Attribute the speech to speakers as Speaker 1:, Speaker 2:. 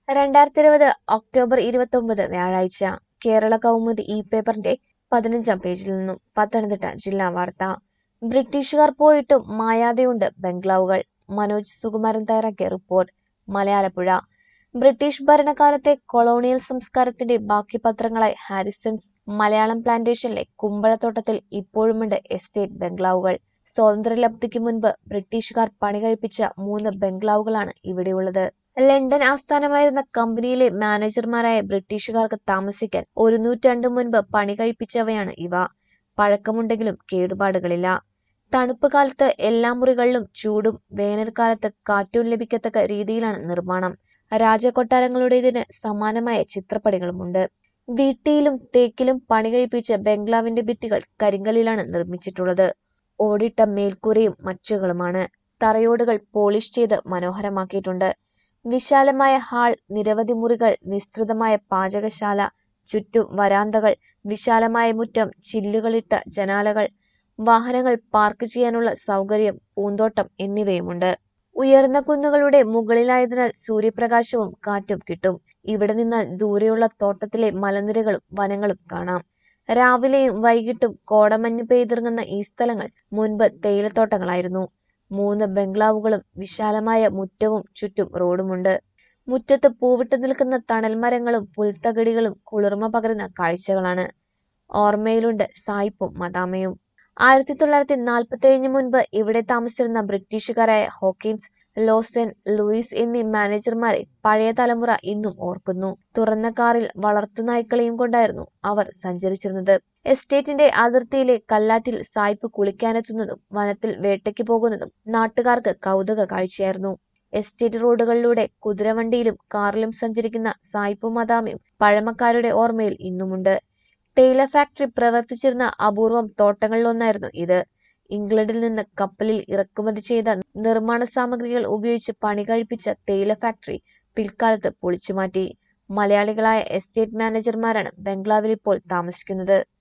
Speaker 1: രണ്ടായിരത്തി ഇരുപത് ഒക്ടോബർ ഇരുപത്തൊമ്പത് വ്യാഴാഴ്ച കേരള കൗമുദി ഇ പേപ്പറിന്റെ പതിനഞ്ചാം പേജിൽ നിന്നും പത്തനംതിട്ട ജില്ലാ വാർത്ത ബ്രിട്ടീഷുകാർ പോയിട്ടും മായാതെയുണ്ട് ബംഗ്ലാവുകൾ മനോജ് സുകുമാരൻ തയ്യാറാക്കിയ റിപ്പോർട്ട് മലയാലപ്പുഴ ബ്രിട്ടീഷ് ഭരണകാലത്തെ കൊളോണിയൽ സംസ്കാരത്തിന്റെ ബാക്കി പത്രങ്ങളായി ഹാരിസൺസ് മലയാളം പ്ലാന്റേഷനിലെ കുമ്പഴത്തോട്ടത്തിൽ ഇപ്പോഴുമുണ്ട് എസ്റ്റേറ്റ് ബംഗ്ലാവുകൾ സ്വാതന്ത്ര്യലബ്ധിക്ക് മുൻപ് ബ്രിട്ടീഷുകാർ പണി കഴിപ്പിച്ച മൂന്ന് ബംഗ്ലാവുകളാണ് ഇവിടെയുള്ളത് ലണ്ടൻ ആസ്ഥാനമായിരുന്ന കമ്പനിയിലെ മാനേജർമാരായ ബ്രിട്ടീഷുകാർക്ക് താമസിക്കാൻ ഒരു നൂറ്റാണ്ടു മുൻപ് പണി കഴിപ്പിച്ചവയാണ് ഇവ പഴക്കമുണ്ടെങ്കിലും കേടുപാടുകളില്ല തണുപ്പ് കാലത്ത് എല്ലാ മുറികളിലും ചൂടും വേനൽക്കാലത്ത് കാറ്റും ലഭിക്കത്തക്ക രീതിയിലാണ് നിർമ്മാണം രാജകൊട്ടാരങ്ങളുടേതിന് സമാനമായ ചിത്രപ്പണികളുമുണ്ട് വീട്ടിയിലും തേക്കിലും പണി കഴിപ്പിച്ച ബംഗ്ലാവിന്റെ ഭിത്തികൾ കരിങ്കല്ലിലാണ് നിർമ്മിച്ചിട്ടുള്ളത് ഓടിട്ട മേൽക്കൂരയും മച്ചുകളുമാണ് തറയോടുകൾ പോളിഷ് ചെയ്ത് മനോഹരമാക്കിയിട്ടുണ്ട് വിശാലമായ ഹാൾ നിരവധി മുറികൾ വിസ്തൃതമായ പാചകശാല ചുറ്റും വരാന്തകൾ വിശാലമായ മുറ്റം ചില്ലുകളിട്ട ജനാലകൾ വാഹനങ്ങൾ പാർക്ക് ചെയ്യാനുള്ള സൗകര്യം പൂന്തോട്ടം എന്നിവയുമുണ്ട് ഉയർന്ന കുന്നുകളുടെ മുകളിലായതിനാൽ സൂര്യപ്രകാശവും കാറ്റും കിട്ടും ഇവിടെ നിന്നാൽ ദൂരെയുള്ള തോട്ടത്തിലെ മലനിരകളും വനങ്ങളും കാണാം രാവിലെയും വൈകിട്ടും കോടമഞ്ഞ് പെയ്തിറങ്ങുന്ന ഈ സ്ഥലങ്ങൾ മുൻപ് തേയിലത്തോട്ടങ്ങളായിരുന്നു മൂന്ന് ബംഗ്ലാവുകളും വിശാലമായ മുറ്റവും ചുറ്റും റോഡുമുണ്ട് മുറ്റത്ത് പൂവിട്ട് നിൽക്കുന്ന തണൽ മരങ്ങളും പുൽത്തകടികളും കുളിർമ പകരുന്ന കാഴ്ചകളാണ് ഓർമ്മയിലുണ്ട് സായിപ്പും മദാമയും ആയിരത്തി തൊള്ളായിരത്തി നാൽപ്പത്തി ഏഴിന് മുൻപ് ഇവിടെ താമസിച്ചിരുന്ന ബ്രിട്ടീഷുകാരായ ഹോക്കിൻസ് ലോസൻ ലൂയിസ് എന്നീ മാനേജർമാരെ പഴയ തലമുറ ഇന്നും ഓർക്കുന്നു തുറന്ന കാറിൽ വളർത്തുനായ്ക്കളെയും കൊണ്ടായിരുന്നു അവർ സഞ്ചരിച്ചിരുന്നത് എസ്റ്റേറ്റിന്റെ അതിർത്തിയിലെ കല്ലാറ്റിൽ സായിപ്പ് കുളിക്കാനെത്തുന്നതും വനത്തിൽ വേട്ടയ്ക്ക് പോകുന്നതും നാട്ടുകാർക്ക് കൗതുക കാഴ്ചയായിരുന്നു എസ്റ്റേറ്റ് റോഡുകളിലൂടെ കുതിരവണ്ടിയിലും കാറിലും സഞ്ചരിക്കുന്ന സായിപ്പും മദാമയും പഴമക്കാരുടെ ഓർമ്മയിൽ ഇന്നുമുണ്ട് തേയില ഫാക്ടറി പ്രവർത്തിച്ചിരുന്ന അപൂർവം തോട്ടങ്ങളിലൊന്നായിരുന്നു ഇത് ഇംഗ്ലണ്ടിൽ നിന്ന് കപ്പലിൽ ഇറക്കുമതി ചെയ്ത നിർമ്മാണ സാമഗ്രികൾ ഉപയോഗിച്ച് പണി കഴിപ്പിച്ച തേയില ഫാക്ടറി പിൽക്കാലത്ത് പൊളിച്ചുമാറ്റി മലയാളികളായ എസ്റ്റേറ്റ് മാനേജർമാരാണ് ബംഗ്ലാവിൽ ഇപ്പോൾ താമസിക്കുന്നത്